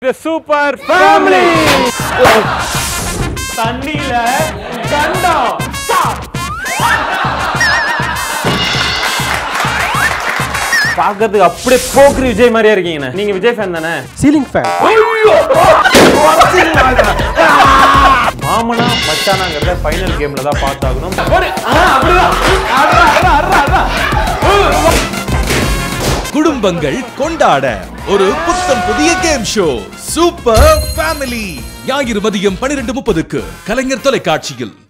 super family தண்ணியில கண்டம் பாக்கிறதுக்கு அப்படியே போக்ரி விஜய் மாதிரியா இருக்கீங்க நீங்க விஜய் ஃபேன் தானே சீலிங் ஃபேன் மாமனா மச்சானாங்கிறத ஃபைனல் கேம்ல தான் பார்த்தாகணும் குடும்பங்கள் கொண்டாட ஒரு புத்தம் புதிய கேம் ஷோ சூப்பர் ஃபேமிலி ஞாயிறு மதியம் பனிரெண்டு முப்பதுக்கு கலைஞர் தொலைக்காட்சியில்